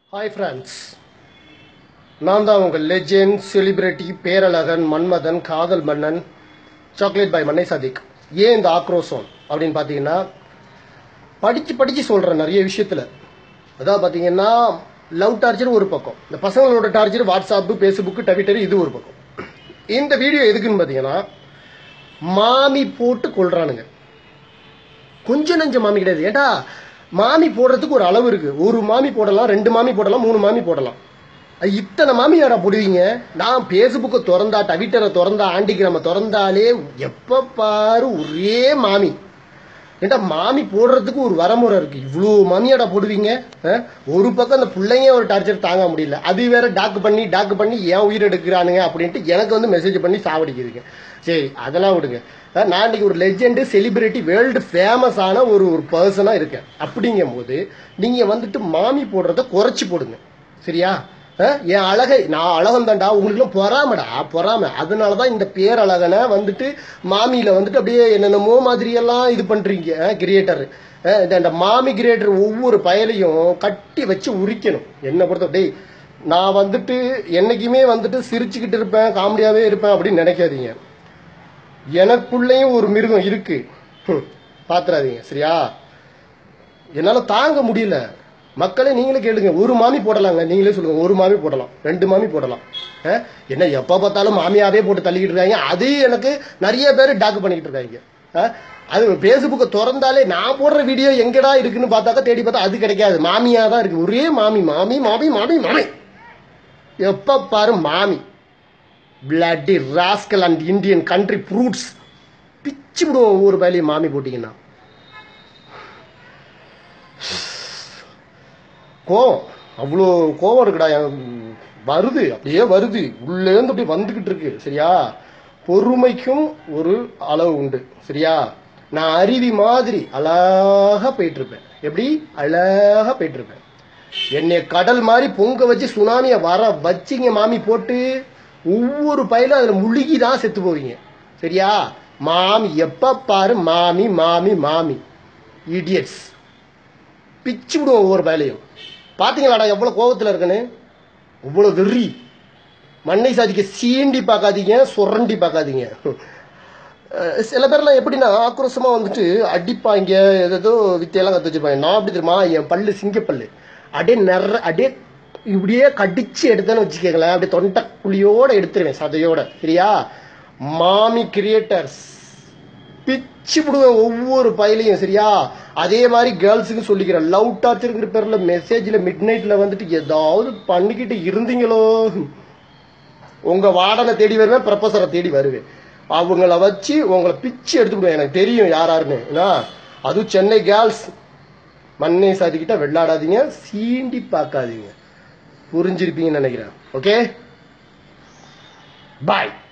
Hi friends நான் தான் உங்கள் லெஜெண்ட் செலிபிரிட்டி பேரழகன் மன்மதன் காதல் மன்னன் சாக்லேட் பை மன்னை சதிக் ஏன் இந்த ஆக்ரோஷம் அப்படின்னு பார்த்தீங்கன்னா படித்து படித்து சொல்கிறேன் நிறைய விஷயத்தில் அதாவது பார்த்தீங்கன்னா லவ் டார்ச்சர் ஒரு பக்கம் இந்த பசங்களோட டார்ச்சர் வாட்ஸ்அப்பு ஃபேஸ்புக்கு ட்விட்டர் இது ஒரு பக்கம் இந்த வீடியோ எதுக்குன்னு பார்த்தீங்கன்னா மாமி போட்டு கொள்றானுங்க கொஞ்சம் நஞ்ச மாமி கிடையாது ஏட்டா மாமி போடுறதுக்கு ஒரு அளவு இருக்கு ஒரு மாமி போடலாம் ரெண்டு மாமி போடலாம் மூணு மாமி போடலாம் அது இத்தனை மாமி யாரா போடுவீங்க நான் ஃபேஸ்புக்கை திறந்தா ட்விட்டரை திறந்தா ஆண்டிகிராம திறந்தாலே எப்ப பாரு ஒரே மாமி ஏண்டா மாமி போடுறதுக்கு ஒரு வரமுறை இருக்கு இவ்வளோ மாமியாடா போடுவீங்க அஹ்? ஒரு பக்கம் அந்த பிள்ளைங்க ஒரு டார்ச்சர் தாங்க முடியல அது வேற டாக்கு பண்ணி டாக்கு பண்ணி ஏன் உயிர் எடுக்கிறானுங்க அப்படின்ட்டு எனக்கு வந்து மெசேஜ் பண்ணி சாவடிக்குதுங்க சரி அதெல்லாம் விடுங்க அஹ், நான் இன்னைக்கு ஒரு லெஜெண்டு செலிபிரிட்டி வேர்ல்டு ஃபேமஸான ஒரு ஒரு பர்சனாக இருக்கேன் அப்படிங்கும் போது நீங்கள் வந்துட்டு மாமி போடுறத குறைச்சி போடுங்க சரியா அஹ், என் அழகை நான் அழகன் தான்டா உங்களுக்குலாம் பொறாமடா பொறாம அதனால தான் இந்த பேரழகனை வந்துட்டு மாமியில வந்துட்டு அப்படியே என்னென்னமோ மாதிரியெல்லாம் இது பண்றீங்க கிரியேட்டர் இந்த மாமி கிரியேட்டர் ஒவ்வொரு பயலையும் கட்டி வச்சு உரிக்கணும் என்ன பொறுத்த டேய் நான் வந்துட்டு என்னைக்குமே வந்துட்டு சிரிச்சுக்கிட்டு இருப்பேன் காமெடியாவே இருப்பேன் அப்படின்னு நினைக்காதீங்க எனக்குள்ளேயும் ஒரு மிருகம் இருக்கு ஹம், பாத்துறாதீங்க சரியா என்னால தாங்க முடியல மக்களே நீங்களே கேளுங்க ஒரு மாமி போடலாங்க நீங்களே சொல்லுங்க ஒரு மாமி போடலாம் ரெண்டு மாமி போடலாம் அஹ், என்ன எப்ப பார்த்தாலும் மாமியாவே போட்டு தள்ளிக்கிட்டு இருக்காங்க அது எனக்கு நிறைய பேர் டாக்கு பண்ணிக்கிட்டு இருக்காங்க அஹ், அது ஃபேஸ்புக்கை திறந்தாலே நான் போடுற வீடியோ எங்கடா இருக்குன்னு பார்த்தாக்கா தேடி பார்த்தா அது கிடைக்காது மாமியா தான் இருக்கு ஒரே மாமி மாமி மாமி மாமி மாமி எப்ப பாரு மாமி bloody rascal and Indian country fruits பிச்சு விடுவோம் ஒவ்வொரு வேலையும் மாமி போட்டீங்கன்னா கோவம் அவ்வளோ கோவம் இருக்குடா என் வருது அப்படியே வருது உள்ளேருந்து அப்படியே வந்துகிட்டு இருக்கு சரியா பொறுமைக்கும் ஒரு அளவு உண்டு சரியா நான் அருவி மாதிரி அழகா போயிட்டு இருப்பேன் எப்படி அழகா போயிட்டு இருப்பேன் என்னை கடல் மாதிரி பொங்க வச்சு சுனாமியை வர வச்சிங்க மாமி போட்டு ஒவ்வொரு பயிலும் அதுல முழுகி தான் செத்து போவீங்க சரியா மாமி எப்ப பாரு மாமி மாமி மாமி இடியட்ஸ் பிச்சு விடுவோம் ஒவ்வொரு வேலையும் பாத்தீங்களாடா எவ்வளவு கோபத்துல இருக்குன்னு இவ்வளவு வெறி மண்ணை சாதிக்க சீண்டி பார்க்காதீங்க சுரண்டி பார்க்காதீங்க அஹ் சில பேர்லாம் எப்படின்னா ஆக்ரோஷமா வந்துட்டு அடிப்பாங்க ஏதோ வித்தையெல்லாம் கத்து வச்சிருப்பாங்க நான் அப்படி தெரியுமா என் பல்லு சிங்கப்பல்லு அப்படியே நிற அப்படியே இப்படியே கடிச்சு எடுத்தேன்னு வச்சுக்கோங்களேன் அப்படியே தொண்டை குழியோட எடுத்துருவேன் சதையோட சரியா மாமி கிரியேட்டர்ஸ் பிச்சு விடுவேன் ஒவ்வொரு பயிலையும் சரியா அதே மாதிரி கேர்ள்ஸுக்கு சொல்லிக்கிறேன் லவ் டார்ச்சருங்கிற பேர்ல மெசேஜ்ல மிட் நைட்ல வந்துட்டு ஏதாவது பண்ணிக்கிட்டு இருந்தீங்களோ உங்க வார்டனை தேடி வருவேன் ப்ரொஃபஸரை தேடி வருவேன் அவங்கள வச்சு உங்களை பிச்சு எடுத்து விடுவேன் எனக்கு தெரியும் யார் யாருன்னு என்ன? அதுவும் சென்னை கேர்ள்ஸ் மண்ணை சாதிக்கிட்ட வெள்ளாடாதீங்க சீண்டி பார்க்காதீங்க புரிஞ்சிருப்பீங்கன்னு நினைக்கிறேன் ஓகே பாய்